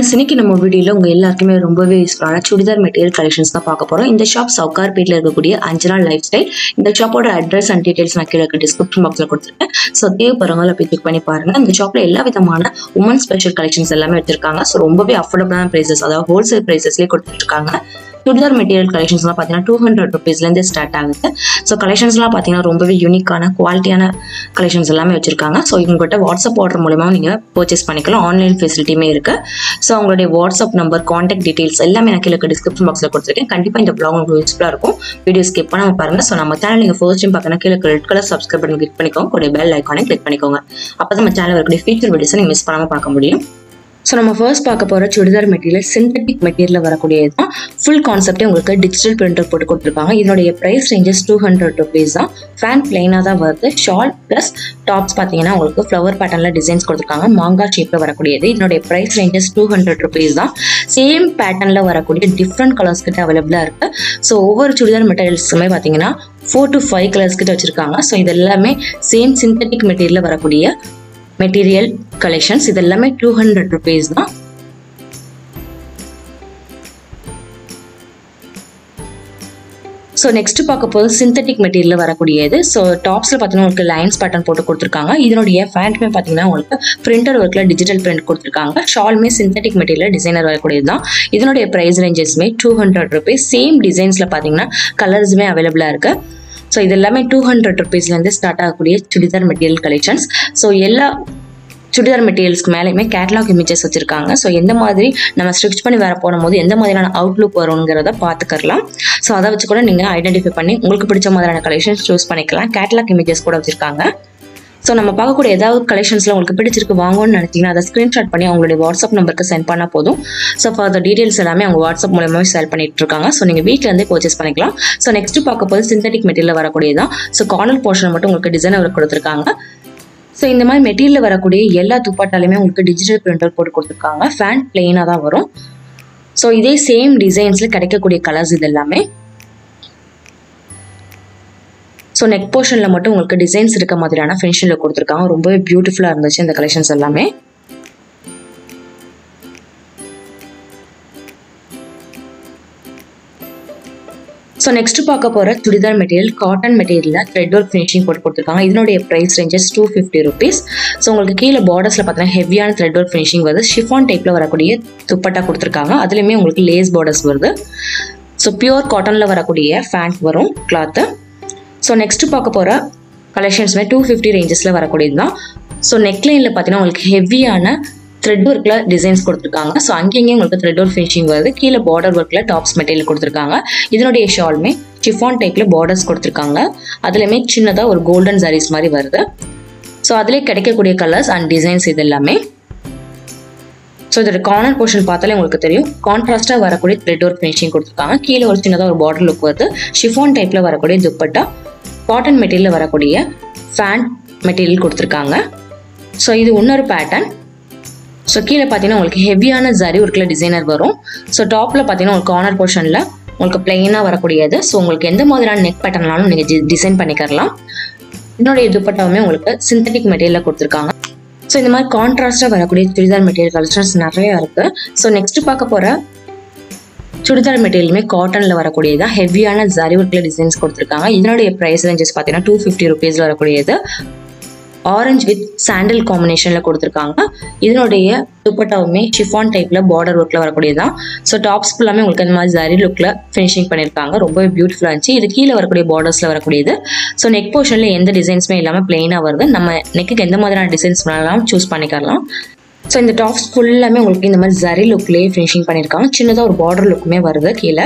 friends இன்னைக்கு நம்ம வீடியோவில் உங்கள் எல்லாருக்குமே ரொம்பவே யூஸ்ஃபுல்லான சுடிதார் மெட்டீரியல் கலெக்ஷன்ஸ் தான் பார்க்க போகிறோம் இந்த ஷாப் சவுகார்பேட்டில் இருக்கக்கூடிய அஞ்சனா லைஃப் ஸ்டைல் இந்த ஷாப்போட அட்ரஸ் அண்ட் டீடைல்ஸ் நான் கீழே டிஸ்கிரிப்ஷன் பாக்ஸில் கொடுத்துருக்கேன் ஸோ தேவைப்படுறவங்கள போய் கிளிக் பண்ணி பாருங்க இந்த ஷாப்பில் எல்லா விதமான உமன் ஸ்பெஷல் கலெக்ஷன்ஸ் எல்லாமே வச்சிருக்காங்க ஸோ ரொம்பவே அஃபோர்டபுளான ப்ரைஸஸ் அதாவது ஹோல்சேல் ப்ரைஸஸ்லேயே கொடுத்துருக்காங்க சுடிதார் மெட்டீரியல் கலெக்ஷன்ஸ்லாம் பார்த்தீங்கன்னா டூ ஹண்ட்ரட் ருபீஸ்லேருந்து ஸ்டார்ட் ஆகுது ஸோ கலெக்ஷன்ஸ்லாம் பார்த்தீங்கன்னா ரொம்பவே யூனிக்கான குவாலிட்டியான கலெக்ஷன்ஸ் எல்லாமே வச்சிருக்காங்க ஸோ இவங்ககிட்ட வாட்ஸ்அப் ஆர்டர் மூலமா நீங்கள் பர்ச்சேஸ் பண்ணிக்கலாம் ஆன்லைன் ஃபெசிலிட்டியுமே இருக்கு ஸோ அவங்களுடைய வாட்ஸ்அப் நம்பர் காண்டாக்ட் டீடைல்ஸ் எல்லாமே நான் கீழே டிஸ்கிரிப்ஷன் பாக்ஸில் கொடுத்துருக்கேன் கண்டிப்பாக இந்த ப்ளாக் உங்களுக்கு யூஸ்ஃபுல்லாக இருக்கும் வீடியோ ஸ்கிப் பண்ணாம பாருங்க ஸோ நம்ம சேனல் நீங்கள் ஃபர்ஸ்ட் டைம் பார்க்கணும் கீழே ரெட் கலர் சப்ஸ்கிரைப் பண்ணி கிளிக் பண்ணிக்கோங்க கூட பெல் ஐக்கானே கிளிக் பண்ணிக்கோங்க அப்போ தான் நம்ம சேனல் இருக்கக்கூடிய ஃபீச்சர் வீடியோஸை நீங்கள் மிஸ் பண்ணாமல் பார்க்க முடியும் ஸோ நம்ம ஃபர்ஸ்ட் பார்க்க போகிற சுடிதார் மெட்டீரியல் சிந்தட்டிக் மெட்டீரியல் வரக்கூடியது தான் ஃபுல் கான்செப்டே உங்களுக்கு டிஜிட்டல் பிரிண்டர் போட்டு கொடுத்துருக்காங்க இதனுடைய price ranges two hundred rupees தான் ஃபேன் பிளைனாக தான் வருது ஷால் ப்ளஸ் டாப்ஸ் பார்த்தீங்கன்னா உங்களுக்கு ஃப்ளவர் பேட்டர்னில் டிசைன்ஸ் கொடுத்துருக்காங்க மாங்கா ஷேப்பில் வரக்கூடியது இதனுடைய price ranges two hundred rupees தான் சேம் பேட்டர்னில் வரக்கூடிய டிஃப்ரெண்ட் கலர்ஸ் கிட்ட அவைலபிளாக இருக்குது ஸோ ஒவ்வொரு சுடிதார் மெட்டீரியல்ஸுமே பார்த்தீங்கன்னா ஃபோர் டு ஃபைவ் கலர்ஸ் கிட்ட வச்சுருக்காங்க ஸோ இது எல்லாமே சேம் சிந்தட்டிக் மெட்டீரியலில் வரக்கூடிய மெட்டீரியல் கலெக்ஷன்ஸ் இது எல்லாமே டூ ஹண்ட்ரட் ருபீஸ் தான் ஸோ நெக்ஸ்ட் பார்க்க போது சிந்தட்டிக் மெட்டீரியல் வரக்கூடியது ஸோ டாப்ஸில் பார்த்தீங்கன்னா உங்களுக்கு லைன்ஸ் பேட்டர்ன் போட்டு கொடுத்துருக்காங்க இதனுடைய ஃபேண்ட்டுமே பார்த்தீங்கன்னா உங்களுக்கு பிரிண்டர் ஒர்க்கில் டிஜிட்டல் பிரிண்ட் கொடுத்துருக்காங்க ஷால்மே சிந்தட்டிக் மெட்டீரியல் டிசைனர் வரக்கூடியது தான் இதனுடைய ப்ரைஸ் ரேஞ்சஸ்மே டூ ஹண்ட்ரட் ருபீஸ் சேம் டிசைன்ஸில் பார்த்தீங்கன்னா கலர்ஸுமே அவைலபிளாக இருக்குது ஸோ இது எல்லாமே டூ ஹண்ட்ரட் ருபீஸ்லேருந்து ஸ்டார்ட் ஆகக்கூடிய சுடிதார் மெட்டீரியல் கலெக்ஷன்ஸ் ஸோ எல்லா சுடிதார் மெட்டீரியல்ஸ்க்கு மேலேயுமே கேட்லாக் இமேஜஸ் வச்சிருக்காங்க ஸோ எந்த மாதிரி நம்ம ஸ்டிச் பண்ணி வேற போடும்போது எந்த மாதிரியான அவுட்லுக் வருங்கிறத பார்த்துக்கலாம் ஸோ அதை வச்சு கூட நீங்கள் ஐடென்டிஃபை பண்ணி உங்களுக்கு பிடிச்ச மாதிரியான கலெக்ஷன்ஸ் சூஸ் பண்ணிக்கலாம் கேட்லாக் இமேஜஸ் கூட வச்சிருக்காங்க ஸோ நம்ம பார்க்கக்கூடிய ஏதாவது கலெக்ஷன்ஸில் உங்களுக்கு பிடிச்சிருக்கு வாங்கணும்னு நினைச்சீங்கன்னா அதை ஸ்க்ரீன்ஷாட் பண்ணி அவங்களுடைய வாட்ஸ்அப் நம்பருக்கு சென்ட் பண்ணால் போதும் ஸோ ஃபார் டீடைல்ஸ் எல்லாமே அவங்க வாட்ஸ்அப் மூலமாகவே செல் பண்ணிட்டு இருக்காங்க ஸோ நீங்கள் வீட்டிலேருந்தே பர்ச்சேஸ் பண்ணிக்கலாம் ஸோ நெக்ஸ்ட் பார்க்க போது சிந்தட்டிக் மெட்டீரியல் வரக்கூடியதான் ஸோ கார்னர் போர்ஷன் மட்டும் உங்களுக்கு டிசைன் அவர் கொடுத்துருக்காங்க ஸோ இந்த மாதிரி மெட்டீரியல் வரக்கூடிய எல்லா துப்பாட்டாலுமே உங்களுக்கு டிஜிட்டல் பிரிண்டர் போட்டு கொடுத்துருக்காங்க ஃபேன் பிளெயினாக தான் வரும் ஸோ இதே சேம் டிசைன்ஸில் கிடைக்கக்கூடிய கலர்ஸ் இது எல்லாமே ஸோ நெக் போர்ஷனில் மட்டும் உங்களுக்கு டிசைன்ஸ் இருக்க மாதிரியான ஃபினிஷிங்கில் கொடுத்துருக்காங்க ரொம்பவே பியூட்டிஃபுல்லாக இருந்துச்சு இந்த கலெக்ஷன்ஸ் எல்லாமே ஸோ நெக்ஸ்ட் பார்க்க போகிற சுடிதார் மெட்டீரியல் காட்டன் மெட்டீரியலில் த்ரெட் ஒர்க் ஃபினிஷிங் போட்டு கொடுத்துருக்காங்க இதனுடைய price ranges two fifty rupees so உங்களுக்கு கீழே பார்டர்ஸில் பார்த்தீங்கன்னா ஹெவியான த்ரெட் ஒர்க் ஃபினிஷிங் வருது ஷிஃபான் டைப்பில் வரக்கூடிய துப்பட்டா கொடுத்துருக்காங்க அதுலேயுமே உங்களுக்கு லேஸ் பார்டர்ஸ் வருது ஸோ பியூர் காட்டனில் வரக்கூடிய ஃபேண்ட் வரும் கிளாத்து ஸோ நெக்ஸ்ட் பார்க்க போகிற கலெக்ஷன்ஸுமே டூ ஃபிஃப்டி ரேஞ்சஸில் வரக்கூடியது தான் ஸோ நெக்லைனில் பார்த்தீங்கன்னா உங்களுக்கு ஹெவியான த்ரெட் ஒர்க்கில் டிசைன்ஸ் கொடுத்துருக்காங்க ஸோ அங்கேயும் உங்களுக்கு த்ரெட் ஒர்க் ஃபினிஷிங் வருது கீழே பார்டர் ஒர்க்கில் டாப்ஸ் மெட்டீரியல் கொடுத்துருக்காங்க இதனுடைய ஷாலுமே ஷிஃபான் டைப்பில் பார்டர்ஸ் கொடுத்துருக்காங்க அதுலேயுமே சின்னதாக ஒரு கோல்டன் சாரீஸ் மாதிரி வருது ஸோ அதிலே கிடைக்கக்கூடிய கலர்ஸ் அண்ட் டிசைன்ஸ் இது எல்லாமே ஸோ இதோட கார்னர் போர்ஷன் பார்த்தாலே உங்களுக்கு தெரியும் கான்ட்ராஸ்டாக வரக்கூடிய த்ரெட் ஒர்க் ஃபினிஷிங் கொடுத்துருக்காங்க கீழே ஒரு சின்னதாக ஒரு பார்டர் லுக் வருது ஷிஃபான் டைப்பில் வரக்கூடிய துப்பட்டா காட்டன் மெட்டீரியலில் வரக்கூடிய ஃபேன் மெட்டீரியல் கொடுத்துருக்காங்க ஸோ இது இன்னொரு பேட்டர்ன் ஸோ கீழே பார்த்தீங்கன்னா உங்களுக்கு ஹெவியான ஜரி ஒர்க்கில் டிசைனர் வரும் ஸோ டாப்பில் பார்த்தீங்கன்னா உங்களுக்கு கார்னர் போர்ஷனில் உங்களுக்கு பிளெயினாக வரக்கூடியது ஸோ உங்களுக்கு எந்த மாதிரியான நெக் பேட்டர்னாலும் நீங்கள் டிசைன் பண்ணிக்கலாம் என்னுடைய துப்பட்டாவுமே உங்களுக்கு சிந்தட்டிக் மெட்டீரியலில் கொடுத்துருக்காங்க ஸோ இந்த மாதிரி கான்ட்ராஸ்டாக வரக்கூடிய சுடிதார் மெட்டீரியல் கலெக்ஷன்ஸ் நிறைய இருக்குது ஸோ நெக்ஸ்ட் பார்க்க போகிற சுடிதார் மெட்டீரியலுமே காட்டனில் வரக்கூடியது ஹெவியான ஜரி ஒர்க்கில் டிசைன்ஸ் கொடுத்துருக்காங்க இதனுடைய ப்ரைஸ் ரேஞ்சஸ் பார்த்தீங்கன்னா டூ ஃபிஃப்டி ருபீஸில் வரக்கூடியது ஆரஞ்சு வித் சாண்டில் காம்பினேஷனில் கொடுத்துருக்காங்க இதனுடைய துப்பட்டாவுமே ஷிஃபான் டைப்பில் பார்டர் ஒர்க்கில் வரக்கூடியதான் ஸோ டாப்ஸ் ஃபுல்லாமே உங்களுக்கு இந்த மாதிரி ஜரி லுக்கில் ஃபினிஷிங் பண்ணியிருக்காங்க ரொம்பவே பியூட்டிஃபுல்லாக இருந்துச்சு இது கீழே வரக்கூடிய பார்டர்ஸில் வரக்கூடியது ஸோ நெக் போர்ஷனில் எந்த டிசைன்ஸுமே இல்லாமல் பிளெயினாக வருது நம்ம நெக்குக்கு எந்த மாதிரியான டிசைன்ஸ் வேணாலும் சூஸ் பண்ணிக்கலாம் ஸோ இந்த டாப்ஸ் ஃபுல்லாமே உங்களுக்கு இந்த மாதிரி ஜரி லுக்லேயே ஃபினிஷிங் பண்ணியிருக்காங்க சின்னதாக ஒரு பார்டர் லுக்குமே வருது கீழே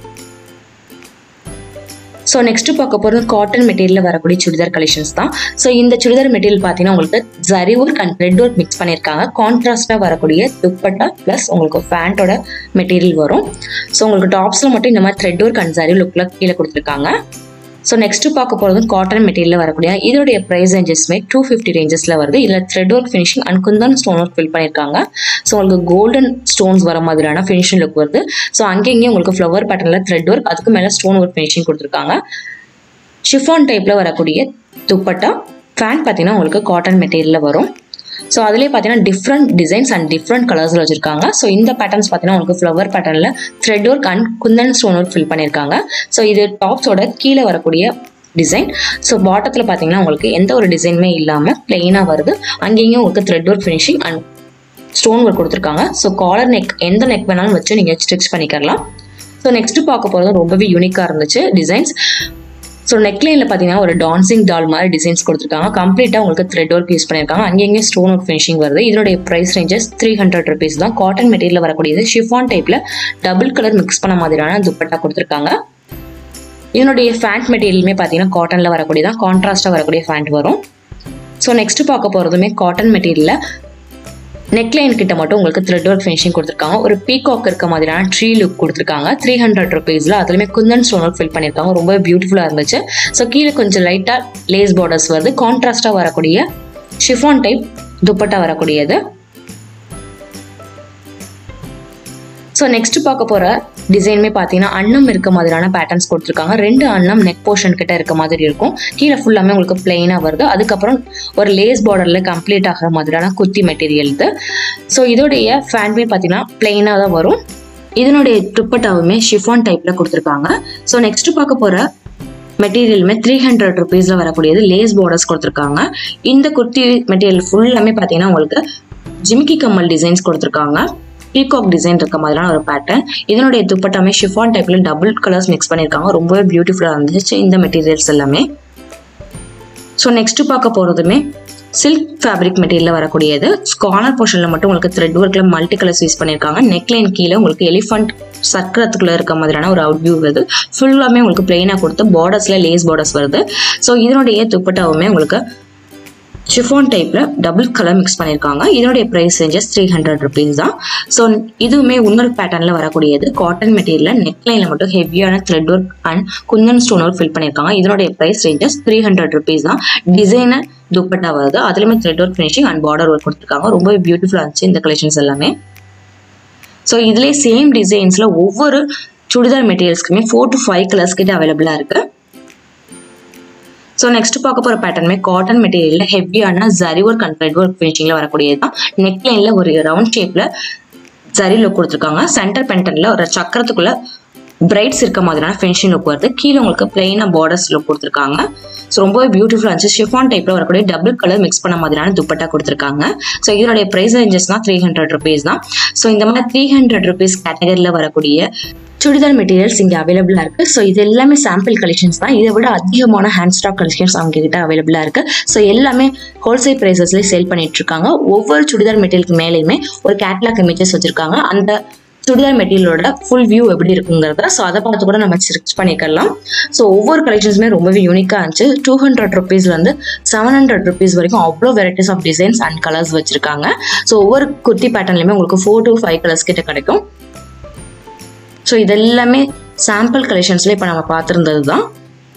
ஸோ நெக்ஸ்ட் பார்க்க போகிறது காட்டன் மெட்டீரியலில் வரக்கூடிய சுடிதார் கலெக்ஷன்ஸ் தான் ஸோ இந்த சுடிதார் மெட்டீரியல் பார்த்தீங்கன்னா உங்களுக்கு zari work and red work mix பண்ணியிருக்காங்க கான்ட்ராஸ்டாக வரக்கூடிய துப்பட்டா ப்ளஸ் உங்களுக்கு ஃபேண்ட்டோட மெட்டீரியல் வரும் ஸோ உங்களுக்கு டாப்ஸில் மட்டும் இந்த மாதிரி த்ரெட் ஒர்க் அண்ட் ஜரி லுக்கில் கீழே கொடுத்துருக்காங்க ஸோ நெக்ஸ்ட் பார்க்க போகிறது காட்டன் மெட்டீரியல் வரக்கூடிய இதோடைய ப்ரைஸ் ரேஞ்சஸ்மே டூ ஃபிஃப்டி ரேஞ்சஸில் வருது இதில் thread work finishing and kundan stone work fill பண்ணியிருக்காங்க ஸோ உங்களுக்கு கோல்டன் ஸ்டோன்ஸ் வர மாதிரியான ஃபினிஷிங் லுக் வருது ஸோ அங்கேயும் உங்களுக்கு ஃப்ளவர் பேட்டர்னில் த்ரெட் ஒர்க் அதுக்கு மேலே ஸ்டோன் ஒர்க் ஃபினிஷிங் கொடுத்துருக்காங்க ஷிஃபான் டைப்பில் வரக்கூடிய துப்பட்டா ஃபேன் பார்த்தீங்கன்னா உங்களுக்கு காட்டன் மெட்டீரியலில் வரும் ஸோ அதுலேயே பார்த்தீங்கன்னா டிஃப்ரெண்ட் டிசைன்ஸ் அண்ட் டிஃப்ரெண்ட் கலர்ஸில் வச்சிருக்காங்க ஸோ இந்த பேட்டர்ன்ஸ் பார்த்தீங்கன்னா உங்களுக்கு ஃப்ளவர் பேட்டர்னில் thread work and kundan stone work fill பண்ணியிருக்காங்க ஸோ இது டாப்ஸோட கீழே வரக்கூடிய டிசைன் ஸோ பாட்டத்தில் பார்த்தீங்கன்னா உங்களுக்கு எந்த ஒரு டிசைனுமே இல்லாமல் பிளெயினாக வருது அங்கேயும் உங்களுக்கு thread work finishing and stone work கொடுத்துருக்காங்க ஸோ காலர் நெக் எந்த நெக் வேணாலும் வச்சு நீங்கள் ஸ்டிச் பண்ணிக்கலாம் ஸோ நெக்ஸ்ட் பார்க்க போகிறது ரொம்பவே யூனிக்காக இருந்துச்சு டிசைன்ஸ் ஸோ நெக்லைனில் பார்த்தீங்கன்னா ஒரு டான்சிங் டால் மாதிரி டிசைன்ஸ் கொடுத்துருக்காங்க கம்ப்ளீட்டாக உங்களுக்கு த்ரெட் ஒர்க் யூஸ் பண்ணியிருக்காங்க அங்கேயும் ஸ்டோன் ஒர்க் ஃபினிஷிங் வருது இதனுடைய price ranges three hundred rupees தான் காட்டன் மெட்டீரியல் வரக்கூடியது ஷிஃபான் டைப்பில் டபுள் கலர் மிக்ஸ் பண்ண மாதிரியான துப்பட்டா கொடுத்துருக்காங்க இதனுடைய ஃபேண்ட் மெட்டீரியலுமே பார்த்தீங்கன்னா காட்டனில் வரக்கூடியதான் கான்ட்ராஸ்ட்டாக வரக்கூடிய ஃபேண்ட் வரும் ஸோ நெக்ஸ்ட் பார்க்க போகிறதுமே காட்டன் மெட்டீரியலில் நெக்லைன் கிட்ட மட்டும் உங்களுக்கு த்ரெட் ஒர்க் ஃபினிஷிங் கொடுத்துருக்காங்க ஒரு பீகாக் இருக்க மாதிரியான ட்ரீ லுக் கொடுத்துருக்காங்க த்ரீ ஹண்ட்ரட் ருபீஸில் அதுலேயுமே குந்தன் ஸ்டோன் ஒர்க் ஃபில் பண்ணியிருக்காங்க ரொம்ப பியூட்டிஃபுல்லாக இருந்துச்சு ஸோ கீழே கொஞ்சம் லைட்டாக லேஸ் பார்டர்ஸ் வருது கான்ட்ராஸ்ட்டாக வரக்கூடிய ஷிஃபான் டைப் துப்பட்டா வரக்கூடியது ஸோ நெக்ஸ்ட் பார்க்க போகிற டிசைனுமே பார்த்தீங்கன்னா அன்னம் இருக்க மாதிரியான பேட்டர்ன்ஸ் கொடுத்துருக்காங்க ரெண்டு அன்னம் நெக் போர்ஷன் கிட்ட இருக்க மாதிரி இருக்கும் கீழே ஃபுல்லாமே உங்களுக்கு பிளெயினாக வருது அதுக்கப்புறம் ஒரு லேஸ் பார்டரில் கம்ப்ளீட் ஆகிற மாதிரியான குர்த்தி மெட்டீரியல் இது ஸோ இதோடைய ஃபேண்ட்மே பார்த்தீங்கன்னா பிளெயினாக தான் வரும் இதனுடைய துப்பட்டாவுமே ஷிஃபான் டைப்பில் கொடுத்துருக்காங்க ஸோ நெக்ஸ்ட் பார்க்க போகிற மெட்டீரியலுமே த்ரீ ஹண்ட்ரட் ருபீஸில் வரக்கூடியது லேஸ் பார்டர்ஸ் கொடுத்துருக்காங்க இந்த குர்த்தி மெட்டீரியல் ஃபுல்லாமே பார்த்தீங்கன்னா உங்களுக்கு ஜிமிக்கி கம்மல் டிசைன்ஸ் கொடுத்துருக்காங்க பீகாக் டிசைன் இருக்க மாதிரியான ஒரு பேட்டர்ன் இதனுடைய துப்பட்டாமே ஷிஃபான் டைப்ல டபுள் கலர்ஸ் மிக்ஸ் பண்ணியிருக்காங்க ரொம்பவே பியூட்டிஃபுல்லாக இருந்துச்சு இந்த மெட்டீரியல்ஸ் எல்லாமே ஸோ நெக்ஸ்ட் பார்க்க போகிறதுமே சில்க் ஃபேப்ரிக் மெட்டீரியலில் வரக்கூடியது கார்னர் போர்ஷனில் மட்டும் உங்களுக்கு த்ரெட் ஒர்க்கில் மல்டி கலர்ஸ் யூஸ் பண்ணியிருக்காங்க நெக்லைன் கீழே உங்களுக்கு எலிஃபண்ட் சக்கரத்துக்குள்ளே இருக்க மாதிரியான ஒரு அவுட் வியூ வருது ஃபுல்லாமே உங்களுக்கு பிளெயினாக கொடுத்து பார்டர்ஸில் லேஸ் பார்டர்ஸ் வருது ஸோ இதனுடைய துப்பட்டாவுமே உங்களுக்கு ஷிஃபான் டைப்பில் டபுள் கலர் மிக்ஸ் பண்ணியிருக்காங்க இதனுடைய price ranges three hundred rupees தான் ஸோ இதுவுமே இன்னொரு பேட்டர்னில் வரக்கூடியது காட்டன் மெட்டீரியலில் நெக்லைனில் மட்டும் ஹெவியான thread work and kundan stone work fill பண்ணியிருக்காங்க இதனுடைய price ranges three hundred rupees தான் டிசைனர் துப்பட்டா வருது அதுலேயுமே thread work finishing and border work கொடுத்துருக்காங்க ரொம்ப பியூட்டிஃபுல்லாக இருந்துச்சு இந்த கலெக்ஷன்ஸ் எல்லாமே ஸோ இதுலேயே சேம் டிசைன்ஸில் ஒவ்வொரு சுடிதார் மெட்டீரியல்ஸ்க்குமே ஃபோர் டு ஃபைவ் கலர்ஸ் கிட்ட அவைலபிளாக இருக்குது ஸோ நெக்ஸ்ட் பார்க்க போகிற பேட்டர்னுமே காட்டன் மெட்டீரியலில் ஹெவியான zari work and thread work ஃபினிஷிங்கில் வரக்கூடியது தான் நெக்லைனில் ஒரு ரவுண்ட் ஷேப்பில் ஜரி லுக் கொடுத்துருக்காங்க சென்டர் பென்டனில் ஒரு சக்கரத்துக்குள்ள பிரைட்ஸ் இருக்க மாதிரியான ஃபினிஷிங் லுக் வருது கீழே உங்களுக்கு பிளெயினாக பார்டர்ஸ் லுக் கொடுத்துருக்காங்க ஸோ ரொம்பவே பியூட்டிஃபுல்லாக இருந்துச்சு ஷிஃபான் டைப்பில் வரக்கூடிய டபுள் கலர் மிக்ஸ் பண்ண மாதிரியான துப்பட்டா கொடுத்துருக்காங்க ஸோ இதனுடைய ப்ரைஸ் ரேஞ்சஸ் தான் த்ரீ ஹண்ட்ரட் ருபீஸ் தான் ஸோ இந்த மாதிரி த்ரீ ஹண்ட்ரட் ருபீஸ் கேட்டகரியில் வரக்கூடிய சுடிதார் மெட்டீரியல்ஸ் இங்கே அவைலபிளாக இருக்குது ஸோ இது எல்லாமே சாம்பிள் கலெக்ஷன்ஸ் தான் இதை விட அதிகமான ஹேண்ட் ஸ்டாக் கலெக்ஷன்ஸ் அவங்க கிட்ட அவைலபிளாக இருக்குது ஸோ எல்லாமே ஹோல்சேல் ப்ரைஸஸ்லேயே சேல் பண்ணிட்டு இருக்காங்க ஒவ்வொரு சுடிதார் மெட்டீரியலுக்கு மேலேயுமே ஒரு கேட்லாக் இமேஜஸ் வச்சுருக்காங்க அந்த சுடிதார் மெட்டீரியலோட ஃபுல் வியூ எப்படி இருக்குங்கிறத ஸோ அதை பார்த்து கூட நம்ம சர்ச் பண்ணிக்கலாம் ஸோ ஒவ்வொரு கலெக்ஷன்ஸுமே ரொம்பவே யூனிக்காக இருந்துச்சு டூ ஹண்ட்ரட் ருபீஸ்லேருந்து செவன் ஹண்ட்ரட் ருபீஸ் வரைக்கும் அவ்வளோ varieties of designs and colours வச்சுருக்காங்க ஸோ ஒவ்வொரு குர்த்தி பேட்டர்ன்லையுமே உங்களுக்கு ஃபோர் டு ஃபைவ் கலர்ஸ் கிட்ட கிடைக்கும் ஸோ இதெல்லாமே சாம்பிள் கலெக்ஷன்ஸில் இப்போ நம்ம பார்த்துருந்தது தான்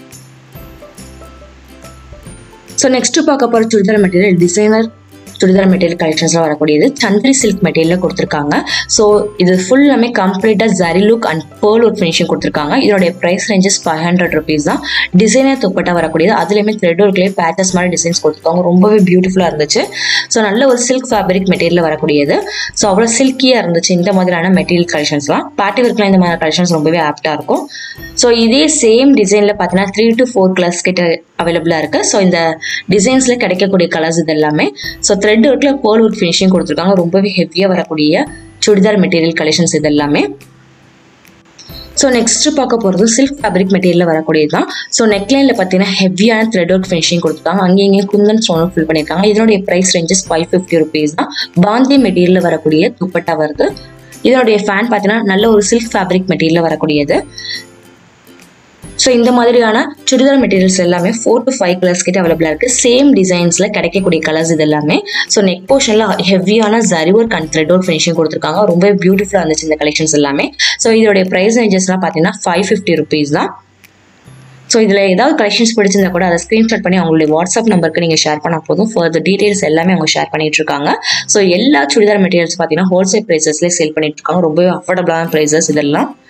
ஸோ நெக்ஸ்ட் பார்க்க போகிற churidar material designer churidar material கலெக்ஷன்ஸ்லாம் வரக்கூடியது சந்திரி சில்க் மெட்டீரியலில் கொடுத்துருக்காங்க ஸோ இது ஃபுல்லாமே கம்ப்ளீட்டாக zari look and pearl work finishing கொடுத்துருக்காங்க இதோடைய price ranges five hundred rupees தான் டிசைனர் துப்பட்டா வரக்கூடியது அதுலேயுமே த்ரெட் ஒர்க்லேயே பேட்டர்ஸ் மாதிரி டிசைன்ஸ் கொடுத்துருக்காங்க ரொம்பவே பியூட்டிஃபுல்லாக இருந்துச்சு ஸோ நல்ல ஒரு சில்க் ஃபேப்ரிக் மெட்டீரியல் வரக்கூடியது ஸோ அவ்வளோ சில்கியாக இருந்துச்சு இந்த மாதிரியான மெட்டீரியல் கலெக்ஷன்ஸ்லாம் பார்ட்டி ஒர்க்லாம் இந்த மாதிரி கலெக்ஷன்ஸ் ரொம்பவே ஆப்டாக இருக்கும் ஸோ இதே சேம் டிசைனில் பார்த்தீங்கன்னா த்ரீ டு ஃபோர் கலர்ஸ் கிட்ட அவைலபிளாக இருக்குது ஸோ இந்த டிசைன்ஸில் கிடைக்கக்கூடிய கலர்ஸ் இது எல்லாமே ஸோ த்ரெட் ஒர்க்கில் பேர்ல் ஒர்க் ஃபினிஷிங் கொடுத்துருக்காங்க ரொம்பவே ஹெவியாக வரக்கூடிய சுடிதார் மெட்டீரியல் கலெக்ஷன்ஸ் இது எல்லாமே ஸோ நெக்ஸ்ட் பார்க்க போகிறது சில்க் ஃபேப்ரிக் மெட்டீரியலில் வரக்கூடியது தான் ஸோ நெக்லைனில் பார்த்தீங்கன்னா ஹெவியான த்ரெட் ஒர்க் ஃபினிஷிங் கொடுத்துருக்காங்க அங்கேயும் இங்கேயும் குந்தன் ஸ்டோன் ஒர்க் ஃபில் பண்ணியிருக்காங்க இதனுடைய price ranges five fifty rupees தான் பாந்தி மெட்டீரியலில் வரக்கூடிய துப்பட்டா வருது இதனுடைய ஃபேன் பார்த்தீங்கன்னா நல்ல ஒரு சில்க் ஃபேப்ரிக் மெட்டீரியலில் வரக்கூடியது ஸோ இந்த மாதிரியான சுடிதார் மெட்டீரியல்ஸ் எல்லாமே ஃபோர் டு ஃபைவ் கலர்ஸ் கிட்ட அவைலபிளாக இருக்குது சேம் டிசைன்ஸில் கிடைக்கக்கூடிய கலர்ஸ் இது எல்லாமே ஸோ நெக் போர்ஷனில் ஹெவியான zari work and thread work finishing கொடுத்துருக்காங்க ரொம்ப பியூட்டிஃபுல்லாக இருந்துச்சு இந்த கலெக்ஷன்ஸ் எல்லாமே ஸோ இதோடைய ப்ரைஸ் ரேஞ்சஸ்லாம் பார்த்தீங்கன்னா ஃபைவ் ஃபிஃப்டி ருபீஸ் தான் ஸோ இதில் ஏதாவது கலெக்ஷன்ஸ் பிடிச்சிருந்தா கூட அதை ஸ்க்ரீன்ஷாட் பண்ணி அவங்களுடைய வாட்ஸ்அப் நம்பருக்கு நீங்கள் ஷேர் பண்ணால் போதும் ஃபர்தர் டீடைல்ஸ் எல்லாமே அவங்க ஷேர் பண்ணிட்டு இருக்காங்க ஸோ எல்லா சுடிதார் மெட்டீரியல்ஸ் பார்த்தீங்கன்னா ஹோல்சேல் ப்ரைஸஸ்லேயே சேல் பண்ணிட்டு இருக்காங்க ரொம்பவே அஃபோர்டபுளான ப்ரைஸஸ் இதெல்லாம்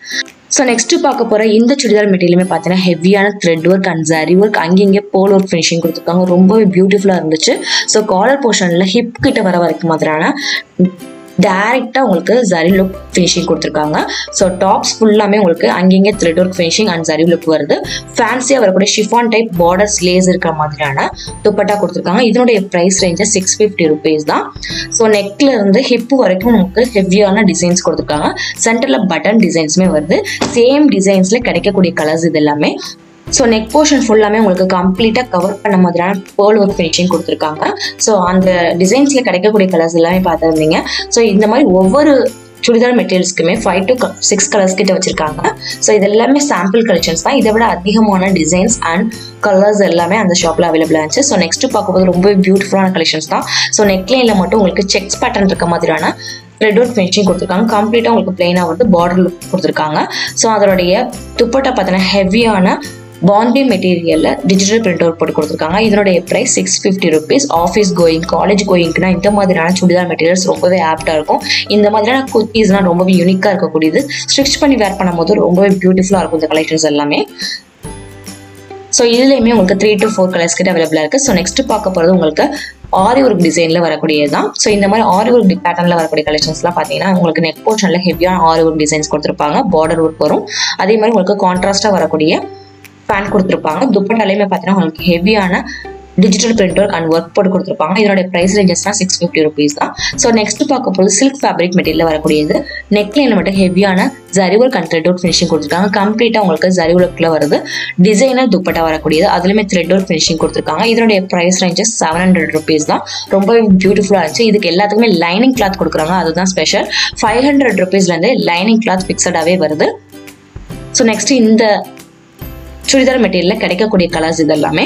ஸோ நெக்ஸ்ட் பார்க்க போகிற இந்த சுடிதார் மெட்டீரியலுமே பார்த்தீங்கன்னா ஹெவியான thread work and zari work அங்கங்கே போல் ஒர்க் ஃபினிஷிங் கொடுத்துருக்காங்க ரொம்பவே பியூட்டிஃபுல்லாக இருந்துச்சு ஸோ காலர் போர்ஷனில் ஹிப் கிட்ட வர வரைக்கும் மாதிரியான டேரெக்டாக உங்களுக்கு ஜரி லுக் ஃபினிஷிங் கொடுத்துருக்காங்க ஸோ டாப்ஸ் ஃபுல்லாமே உங்களுக்கு அங்கங்கே thread work finishing and zari look வருது ஃபேன்சியாக வரக்கூடிய ஷிஃபான் டைப் பார்டர்ஸ் லேஸ் இருக்கிற மாதிரியான துப்பட்டா கொடுத்துருக்காங்க இதனுடைய price range six fifty rupees தான் ஸோ நெக்ல இருந்து ஹிப் வரைக்கும் நமக்கு ஹெவியான டிசைன்ஸ் கொடுத்துருக்காங்க சென்டரில் பட்டன் டிசைன்ஸுமே வருது சேம் டிசைன்ஸில் கிடைக்கக்கூடிய கலர்ஸ் இது எல்லாமே ஸோ நெக் போர்ஷன் ஃபுல்லாமே உங்களுக்கு கம்ப்ளீட்டாக கவர் பண்ண மாதிரியான பேர்ல் ஒர்க் ஃபினிஷிங் கொடுத்துருக்காங்க ஸோ அந்த டிசைன்ஸில் கிடைக்கக்கூடிய கலர்ஸ் எல்லாமே பார்த்துருந்தீங்க ஸோ இந்த மாதிரி ஒவ்வொரு சுடிதார் மெட்டீரியல்ஸ்க்குமே ஃபைவ் டு சிக்ஸ் கலர்ஸ் கிட்ட வச்சிருக்காங்க ஸோ இது எல்லாமே சாம்பிள் கலெக்ஷன்ஸ் தான் இதை விட அதிகமான டிசைன்ஸ் அண்ட் கலர்ஸ் எல்லாமே அந்த ஷாப்பில் அவைலபிளாக இருந்துச்சு ஸோ நெக்ஸ்ட் பார்க்கும்போது ரொம்ப பியூட்டிஃபுல்லான கலெக்ஷன்ஸ் தான் ஸோ நெக்லைனில் மட்டும் உங்களுக்கு செக்ஸ் பேட்டர்ன் இருக்க மாதிரியான ரெட் ஒர்க் ஃபினிஷிங் கொடுத்துருக்காங்க கம்ப்ளீட்டாக உங்களுக்கு பிளெயினாக வந்து பார்டர் லுக் கொடுத்துருக்காங்க ஸோ அதோடைய துப்பட்டா பார்த்தீங்கன்னா ஹெவியான பாம்பே மெட்டீரியலில் டிஜிட்டல் பிரிண்ட் அவுட் போட்டு கொடுத்துருக்காங்க இதனுடைய price six fifty rupees office going college கோயிங்க்குனா இந்த மாதிரியான சுடிதார் மெட்டீரியல்ஸ் ரொம்பவே ஆப்டாக இருக்கும் இந்த மாதிரியான குர்த்திஸ்லாம் ரொம்பவே யூனிக்காக இருக்கக்கூடியது ஸ்டிச் பண்ணி வேர் பண்ணும்போது ரொம்பவே பியூட்டிஃபுல்லாக இருக்கும் இந்த கலெக்ஷன்ஸ் எல்லாமே ஸோ இதுலேயுமே உங்களுக்கு த்ரீ டு ஃபோர் கலர்ஸ் கிட்ட அவைலபிளாக இருக்குது ஸோ நெக்ஸ்ட் பார்க்க போகிறது உங்களுக்கு ஆரி ஒர்க் டிசைனில் வரக்கூடியது தான் ஸோ இந்த மாதிரி ஆரி ஒர்க் பேட்டர்னில் வரக்கூடிய கலெக்ஷன்ஸ்லாம் பார்த்தீங்கன்னா உங்களுக்கு நெக் போர்ஷனில் ஹெவியான ஆரி ஒர்க் டிசைன்ஸ் கொடுத்துருப்பாங்க பார்டர் ஒர்க் வரும் அதே மாதிரி உங்களுக்கு கான்ட்ராஸ்ட்டாக வரக்கூடிய பேண்ட் கொடுத்துருப்பாங்க துப்பட்டாலையுமே பார்த்தீங்கன்னா உங்களுக்கு ஹெவியான digital print work and work போட்டு கொடுத்துருப்பாங்க இதோட ப்ரைஸ் ரேஞ்சஸ்னா சிக்ஸ் ஃபிஃப்டி ருபீஸ் தான் ஸோ நெக்ஸ்ட் பார்க்க போது சில்க் ஃபேப்ரிக் மெட்டீரியல் வரக்கூடியது நெக்லைனில் மட்டும் ஹெவியான zari work and thread work finishing கொடுத்துருக்காங்க கம்ப்ளீட்டாக உங்களுக்கு ஜரி ஒர்க்கில் வருது டிசைனர் துப்பட்டா வரக்கூடியது அதுலேயுமே த்ரெட் ஒர்க் ஃபினிஷிங் கொடுத்துருக்காங்க இதனுடைய price ranges seven hundred rupees தான் ரொம்ப பியூட்டிஃபுல்லாக இருந்துச்சு இதுக்கு எல்லாத்துக்குமே லைனிங் கிளாத் கொடுக்குறாங்க அதுதான் ஸ்பெஷல் ஃபைவ் ஹண்ட்ரட் ருபீஸ்லேருந்து லைனிங் கிளாத் ஃபிக்ஸடாகவே வருது ஸோ நெக்ஸ்ட் இந்த சுடிதார் மெட்டீரியலில் கிடைக்கக்கூடிய கலர்ஸ் இது எல்லாமே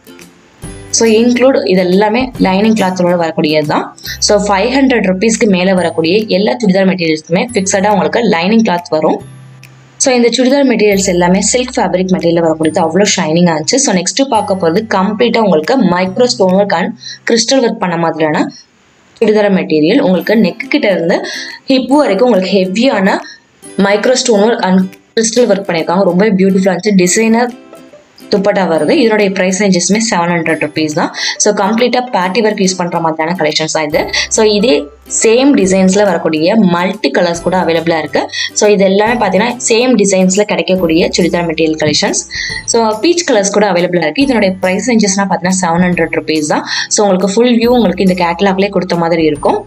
ஸோ இன்க்ளூட் இது எல்லாமே லைனிங் கிளாத்தோட வரக்கூடியது தான் ஸோ ஃபைவ் ஹண்ட்ரட் ருபீஸ்க்கு மேலே வரக்கூடிய எல்லா சுடிதார் மெட்டீரியல்ஸுமே ஃபிக்ஸடாக உங்களுக்கு லைனிங் கிளாத் வரும் ஸோ இந்த சுடிதார் மெட்டீரியல்ஸ் எல்லாமே சில்க் ஃபேப்ரிக் மெட்டீரியல் வரக்கூடியது அவ்வளோ ஷைனிங்காக இருந்துச்சு ஸோ நெக்ஸ்ட் பார்க்க போகிறது கம்ப்ளீட்டாக உங்களுக்கு micro stone work and crystal work பண்ண மாதிரியான சுடிதார் மெட்டீரியல் உங்களுக்கு நெக்கு கிட்ட இருந்து ஹிப் வரைக்கும் உங்களுக்கு ஹெவியான micro stone work and crystal work பண்ணியிருக்காங்க ரொம்ப பியூட்டிஃபுல்லாக இருந்துச்சு டிசைனர் துப்பட்டா வருது இதனுடைய ப்ரைஸ் ரேஞ்சஸ்மே செவன் ஹண்ட்ரட் ருபீஸ் தான் ஸோ கம்ப்ளீட்டாக பேட்டி ஒர்க் யூஸ் பண்ணுற மாதிரியான கலெக்ஷன்ஸ் தான் இது ஸோ இதே சேம் டிசைன்ஸில் வரக்கூடிய மல்டி கலர்ஸ் கூட அவைலபிளாக இருக்குது ஸோ இது எல்லாமே பார்த்தீங்கன்னா சேம் டிசைன்ஸில் கிடைக்கக்கூடிய churidar material collections so peach colours கூட அவைலபிளாக இருக்குது இதனுடைய ப்ரைஸ் ரேஞ்சஸ்னால் பார்த்தீங்கன்னா செவன் ஹண்ட்ரட் ருபீஸ் தான் ஸோ உங்களுக்கு ஃபுல் வியூ உங்களுக்கு இந்த கேட்லாக்லேயே கொடுத்த மாதிரி இருக்கும்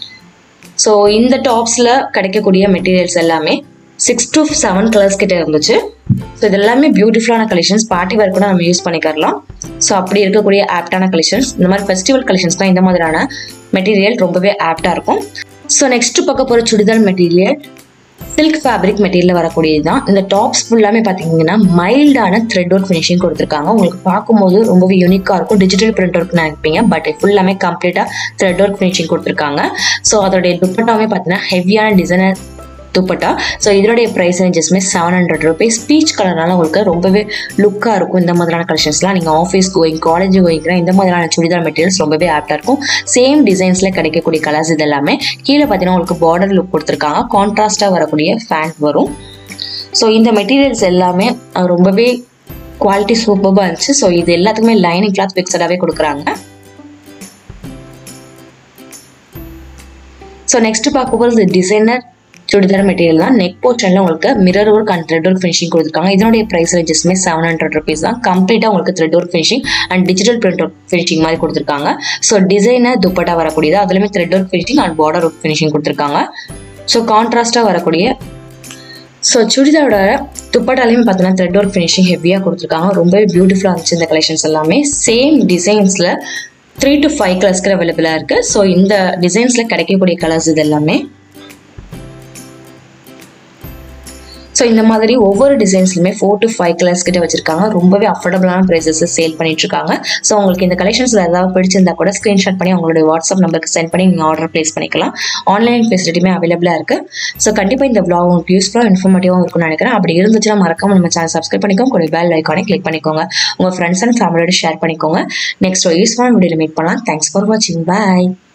ஸோ இந்த டாப்ஸில் கிடைக்கக்கூடிய மெட்டீரியல்ஸ் எல்லாமே சிக்ஸ் டு செவன் கலர்ஸ் கிட்ட இருந்துச்சு ஸோ இது எல்லாமே பியூட்டிஃபுல்லான கலெக்ஷன்ஸ் பார்ட்டி வேர் கூட நம்ம யூஸ் பண்ணிக்கலாம் ஸோ அப்படி இருக்கக்கூடிய ஆப்டான கலெக்ஷன்ஸ் இந்த மாதிரி ஃபெஸ்டிவல் கலெக்ஷன்ஸ்லாம் இந்த மாதிரியான மெட்டீரியல் ரொம்பவே ஆப்டாக இருக்கும் ஸோ நெக்ஸ்ட் பார்க்க போகிற churidar material silk fabric material வரக்கூடியது தான் இந்த டாப்ஸ் ஃபுல்லாமே பார்த்தீங்கன்னா மைல்டான த்ரெட் ஒர்க் ஃபினிஷிங் கொடுத்துருக்காங்க உங்களுக்கு பார்க்கும்போது ரொம்பவே யூனிக்காக இருக்கும் டிஜிட்டல் பிரிண்ட் ஒர்க் நினைப்பீங்க பட் ஃபுல்லாமே கம்ப்ளீட்டாக த்ரெட் ஒர்க் ஃபினிஷிங் கொடுத்துருக்காங்க ஸோ அதோடைய துப்பட்டாவே பார்த்தீங்கன்னா ஹெவியான டிசைனர் துப்பட்டா ஸோ இதனுடைய ப்ரைஸ் ரேஞ்சஸ்மே செவன் ஹண்ட்ரட் ருபீஸ் பீச் கலர்னால உங்களுக்கு ரொம்பவே லுக்காக இருக்கும் இந்த மாதிரியான கலெக்ஷன்ஸ்லாம் நீங்கள் ஆஃபீஸ் கோயிங் காலேஜ் கோயிங்லாம் இந்த மாதிரியான சுடிதார் மெட்டீரியல்ஸ் ரொம்பவே ஆப்டாக இருக்கும் சேம் டிசைன்ஸில் கிடைக்கக்கூடிய கலர்ஸ் இது எல்லாமே கீழே பார்த்தீங்கன்னா உங்களுக்கு பார்டர் லுக் கொடுத்துருக்காங்க கான்ட்ராஸ்ட்டாக வரக்கூடிய ஃபேண்ட் வரும் ஸோ இந்த மெட்டீரியல்ஸ் எல்லாமே அஹ், ரொம்பவே குவாலிட்டி சூப்பராக இருந்துச்சு ஸோ இது எல்லாத்துக்குமே லைனிங் கிளாத் ஃபிக்ஸடாகவே கொடுக்குறாங்க ஸோ நெக்ஸ்ட் பார்க்க போகிறது டிசைனர் சுடிதார் மெட்டீரியல் தான் நெக் போர்ஷனில் உங்களுக்கு mirror work and thread work finishing கொடுத்துருக்காங்க இதனுடைய ப்ரைஸ் ரேஞ்சஸ்மே செவன் ஹண்ட்ரட் ருபீஸ் தான் கம்ப்ளீட்டாக உங்களுக்கு thread work finishing and digital print work finishing மாதிரி கொடுத்துருக்காங்க ஸோ டிசைனர் துப்பட்டா வரக்கூடியது அதுலேயுமே thread work finishing and border work finishing கொடுத்துருக்காங்க ஸோ கான்ட்ராஸ்ட்டாக வரக்கூடிய ஸோ சுடிதாரோட துப்பட்டாலையும் பார்த்தீங்கன்னா த்ரெட் ஒர்க் ஃபினிஷிங் ஹெவியாக கொடுத்துருக்காங்க ரொம்பவே பியூட்டிஃபுல்லாக இருந்துச்சு இந்த கலெக்ஷன்ஸ் எல்லாமே சேம் டிசைன்ஸில் த்ரீ டு ஃபைவ் கலர்ஸ்க்கு அவைலபிளாக இருக்குது ஸோ இந்த டிசைன்ஸில் கிடைக்கக்கூடிய கலர்ஸ் இது எல்லாமே ஸோ இந்த மாதிரி ஒவ்வொரு டிசைன்ஸ்லையுமே ஃபோர் டு ஃபைவ் கலர்ஸ் கிட்ட வச்சிருக்காங்க ரொம்பவே அஃபோர்டபுளான ப்ரைஸஸ் சேல் பண்ணிட்டு இருக்காங்க ஸோ உங்களுக்கு இந்த கலெக்ஷன்ஸில் ஏதாவது பிடிச்சிருந்தா கூட ஸ்க்ரீன்ஷாட் பண்ணி உங்களுடைய வாட்ஸ்அப் நம்பருக்கு சென்ட் பண்ணி நீங்கள் ஆர்டர் ப்ளேஸ் பண்ணிக்கலாம் ஆன்லைன் ஃபெசிலிட்டியுமே அவைலபிளாக இருக்கு ஸோ கண்டிப்பாக இந்த vlog உங்களுக்கு யூஸ்ஃபுல்லாக இன்ஃபர்மேட்டிவாக இருக்கும்னு நினைக்கிறேன் அப்படி இருந்துச்சுன்னா மறக்காம நம்ம சேனல் சப்ஸ்கிரைப் பண்ணிக்கோங்க கூட பெல் ஐக்கானே கிளிக் பண்ணிக்கோங்க உங்கள் ஃப்ரெண்ட்ஸ் அண்ட் ஃபேமிலியோட ஷேர் பண்ணிக்கோங்க நெக்ஸ்ட் யூஸ்ஃபுல்லான வீடியோவில் மீட் பண்ணலாம் தேங்க்ஸ் ஃபார் வாட்சிங் பாய்